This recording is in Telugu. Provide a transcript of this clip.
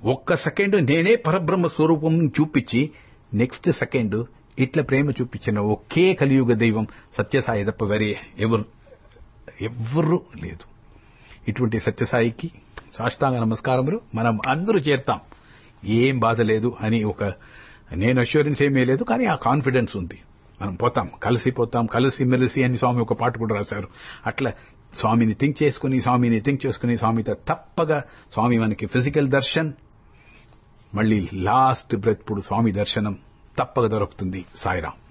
ఒక్క సెకండ్ నేనే పరబ్రహ్మ స్వరూపం చూపించి నెక్స్ట్ సెకండ్ ఇట్లా ప్రేమ చూపించిన ఒకే కలియుగ దైవం సత్యసాయి తప్ప వేరే ఎవరు ఎవ్వరూ లేదు ఇటువంటి సత్యసాయికి సాష్టాంగ నమస్కారములు మనం అందరూ చేరుతాం ఏం బాధ లేదు అని ఒక నేను అష్యూరెన్స్ ఏమీ లేదు కానీ ఆ కాన్ఫిడెన్స్ ఉంది మనం పోతాం కలిసి పోతాం కలిసి మెలిసి అని స్వామి ఒక పాట కూడా రాశారు అట్లా స్వామిని థింక్ చేసుకుని స్వామిని థింక్ చేసుకుని స్వామితో తప్పగా స్వామి మనకి ఫిజికల్ దర్శన్ మళ్ళీ లాస్ట్ బ్రెత్ స్వామి దర్శనం తప్పక దొరుకుతుంది సాయిరాం